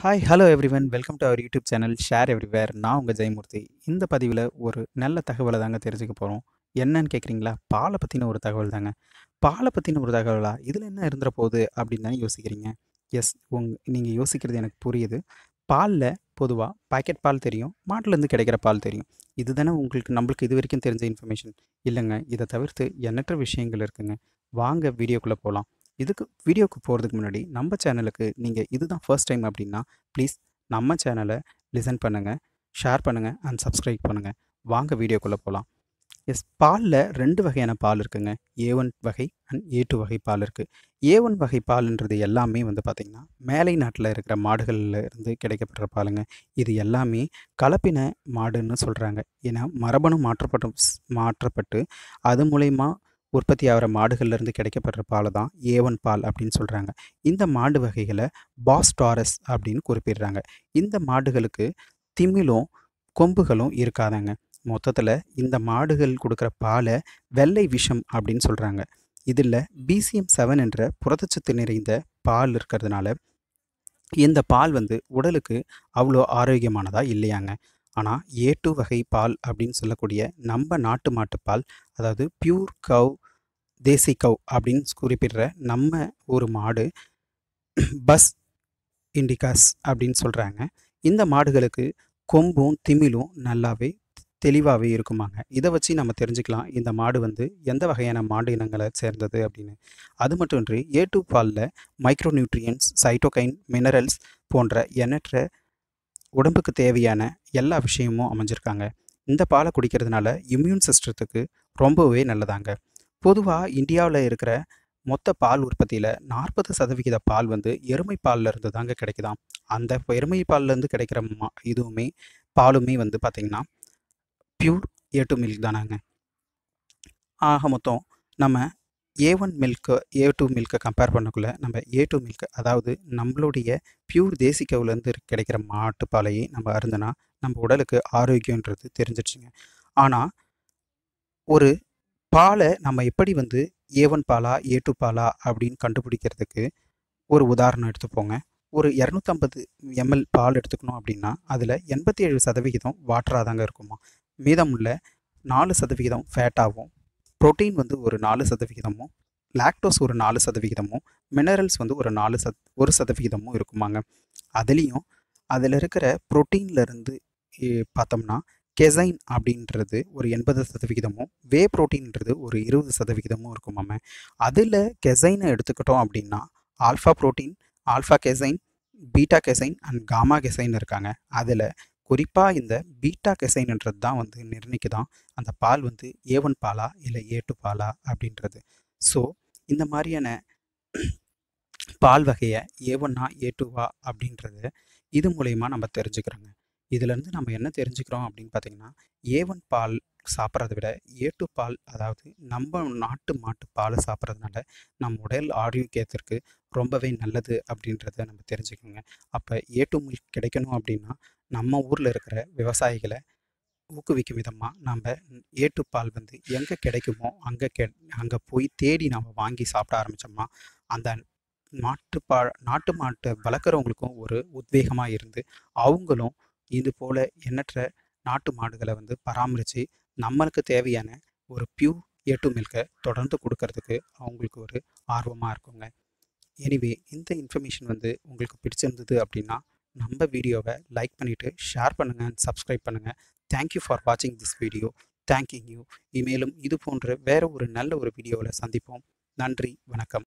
hi hello everyone welcome to our YouTube channel share everywhere நான் உங்கள் ஜெயமூர்த்தி இந்த பதிவில் ஒரு நல்ல தகவலை தாங்க தெரிஞ்சுக்க போகிறோம் என்னன்னு கேட்குறீங்களா பாலை பற்றின ஒரு தகவல் தாங்க பாலை பற்றின ஒரு தகவலா இதில் என்ன இருந்துற போகுது அப்படின்னு தானே யோசிக்கிறீங்க எஸ் உங் நீங்கள் யோசிக்கிறது எனக்கு புரியுது பாலில் பொதுவாக பாக்கெட் பால் தெரியும் மாட்டிலேருந்து கிடைக்கிற பால் தெரியும் இது தானே உங்களுக்கு நம்மளுக்கு இது வரைக்கும் தெரிஞ்ச இன்ஃபர்மேஷன் இல்லைங்க இதை தவிர்த்து எண்ணற்ற விஷயங்கள் இருக்குங்க வாங்க வீடியோக்குள்ளே போகலாம் இதுக்கு வீடியோக்கு போகிறதுக்கு முன்னாடி நம்ம சேனலுக்கு நீங்கள் இதுதான் ஃபர்ஸ்ட் டைம் அப்படின்னா ப்ளீஸ் நம்ம சேனலை லிசன் பண்ணுங்கள் ஷேர் பண்ணுங்கள் அண்ட் சப்ஸ்கிரைப் பண்ணுங்கள் வாங்க வீடியோக்குள்ளே போகலாம் எஸ் பாலில் ரெண்டு வகையான பால் இருக்குங்க ஏ ஒன் வகை அண்ட் ஏ டூ வகை பால் இருக்குது ஏ ஒன் வகை பால்ன்றது எல்லாமே வந்து பார்த்திங்கன்னா மேலை நாட்டில் இருக்கிற மாடுகளில் இருந்து கிடைக்கப்படுற பாலுங்க இது எல்லாமே கலப்பின மாடுன்னு சொல்கிறாங்க ஏன்னா மரபணு மாற்றப்பட்டு மாற்றப்பட்டு அது மூலயமா உற்பத்தி ஆகிற மாடுகள்லேருந்து கிடைக்கப்படுற பாலை தான் ஏ ஒன் பால் அப்படின்னு சொல்கிறாங்க இந்த மாடு வகைகளை பாஸ்டாரஸ் அப்படின்னு குறிப்பிடுறாங்க இந்த மாடுகளுக்கு திமிலும் கொம்புகளும் இருக்காதாங்க மொத்தத்தில் இந்த மாடுகள் கொடுக்குற பாலை வெள்ளை விஷம் அப்படின்னு சொல்கிறாங்க இதில் பிசிஎம் செவன் என்ற புரதச்சத்து நிறைந்த பால் இருக்கிறதுனால இந்த பால் வந்து உடலுக்கு அவ்வளோ ஆரோக்கியமானதாக இல்லையாங்க ஆனால் ஏ டூ வகை பால் அப்படின்னு சொல்லக்கூடிய நம்ம நாட்டு மாட்டு பால் அதாவது பியூர் கவ் தேசி கவ் அப்படின்னு குறிப்பிடுற நம்ம ஒரு மாடு பஸ் இண்டிகாஸ் அப்படின்னு சொல்கிறாங்க இந்த மாடுகளுக்கு கொம்பும் திமிலும் நல்லாவே தெளிவாகவே இருக்குமாங்க இதை வச்சு நம்ம தெரிஞ்சுக்கலாம் இந்த மாடு வந்து எந்த வகையான மாடு இனங்களை சேர்ந்தது அப்படின்னு அது மட்டுமின்றி ஏ டூ பாலில் மைக்ரோ நியூட்ரியன்ஸ் சைட்டோகைன் மினரல்ஸ் போன்ற எண்ணற்ற உடம்புக்கு தேவையான எல்லா விஷயமும் அமைஞ்சிருக்காங்க இந்த பாலை குடிக்கிறதுனால இம்யூன் சிஸ்டத்துக்கு ரொம்பவே நல்லதாங்க பொதுவாக இந்தியாவில் இருக்கிற மொத்த பால் உற்பத்தியில் நாற்பது சதவிகித பால் வந்து எருமை பாலில் இருந்து தாங்க கிடைக்குதாம் அந்த எருமை பால்லேருந்து கிடைக்கிற மா இதுவுமே பாலுமே வந்து பார்த்திங்கன்னா பியூர் ஏ டூ மில்க் தானாங்க ஆக மொத்தம் நம்ம A one milk A two மில்க்கை கம்பேர் பண்ணக்குள்ள நம்ம ஏ டூ மில்க் அதாவது நம்மளுடைய பியூர் தேசி கவுலேருந்து கிடைக்கிற மாட்டுப்பாலையே நம்ம அருந்தினா நம்ம உடலுக்கு ஆரோக்கியன்றது தெரிஞ்சிடுச்சுங்க ஆனால் ஒரு பாலை நம்ம எப்படி வந்து ஏ ஒன் பாலா ஏ டூ பாலா அப்படின்னு கண்டுபிடிக்கிறதுக்கு ஒரு உதாரணம் எடுத்துப்போங்க ஒரு இரநூத்தம்பது எம்எல் பால் எடுத்துக்கணும் அப்படின்னா அதில் எண்பத்தி ஏழு சதவிகிதம் வாட்டராக தாங்க இருக்குமா மீதமுள்ள நாலு சதவிகிதம் ஃபேட்டாகவும் ப்ரோட்டீன் வந்து ஒரு நாலு சதவிகிதமும் லாக்டோஸ் ஒரு நாலு சதவிகிதமும் மினரல்ஸ் வந்து ஒரு நாலு சத் ஒரு சதவிகிதமும் இருக்குமாங்க அதுலேயும் அதில் இருக்கிற ப்ரோட்டீன்லேருந்து பார்த்தோம்னா கெசைன் அப்படின்றது ஒரு எண்பது சதவிகிதமும் வே ப்ரோட்டீன்ன்றது ஒரு இருபது சதவிகிதமும் இருக்குமாம அதில் கெசைனை எடுத்துக்கிட்டோம் அப்படின்னா alpha protein alpha casein beta casein and gamma casein இருக்காங்க அதில் குறிப்பாக இந்த பீட்டா கெசைன்ன்றது தான் வந்து நிர்ணயிக்குதான் அந்த பால் வந்து ஏ ஒன் பாலா இல்லை ஏ டூ பாலா அப்படின்றது ஸோ இந்த மாதிரியான பால் வகையை ஏ ஒன்னா ஏ டூவா அப்படின்றது இது மூலயமா நம்ம தெரிஞ்சுக்கிறோங்க இதுலேருந்து நம்ம என்ன தெரிஞ்சுக்கிறோம் அப்படின்னு பார்த்தீங்கன்னா ஏ ஒன் பால் சாப்பிட்றத விட ஏ டூ பால் அதாவது நம்ம நாட்டு மாட்டு பாலை சாப்பிட்றதுனால நம்ம உடல் ஆரோக்கியத்திற்கு ரொம்பவே நல்லது அப்படின்றத நம்ம தெரிஞ்சுக்கோங்க அப்போ ஏ டூ மில்க் கிடைக்கணும் அப்படின்னா நம்ம ஊரில் இருக்கிற விவசாயிகளை ஊக்குவிக்கும் விதமாக நம்ம ஏ டூ பால் வந்து எங்கே கிடைக்குமோ அங்கே கெ அங்கே போய் தேடி நம்ம வாங்கி சாப்பிட ஆரம்பித்தோம்னா அந்த நாட்டு பா நாட்டு மாட்டை வளர்க்குறவங்களுக்கும் ஒரு உத்வேகமாக இருந்து அவங்களும் இது போல் எண்ணற்ற நாட்டு மாடுகளை வந்து பராமரித்து நம்மளுக்கு தேவையான ஒரு பியூ ஏ டூ மில்கை தொடர்ந்து கொடுக்கறதுக்கு அவங்களுக்கு ஒரு ஆர்வமாக இருக்குங்க எனிவே இந்த இன்ஃபர்மேஷன் வந்து உங்களுக்கு பிடிச்சிருந்தது அப்படின்னா நம்ம வீடியோவை லைக் பண்ணிவிட்டு ஷேர் பண்ணுங்கள் சப்ஸ்கிரைப் பண்ணுங்கள் தேங்க்யூ ஃபார் வாட்சிங் திஸ் வீடியோ தேங்க்யூ யூ இமேலும் இது போன்ற வேறு ஒரு நல்ல ஒரு வீடியோவில் சந்திப்போம் நன்றி வணக்கம்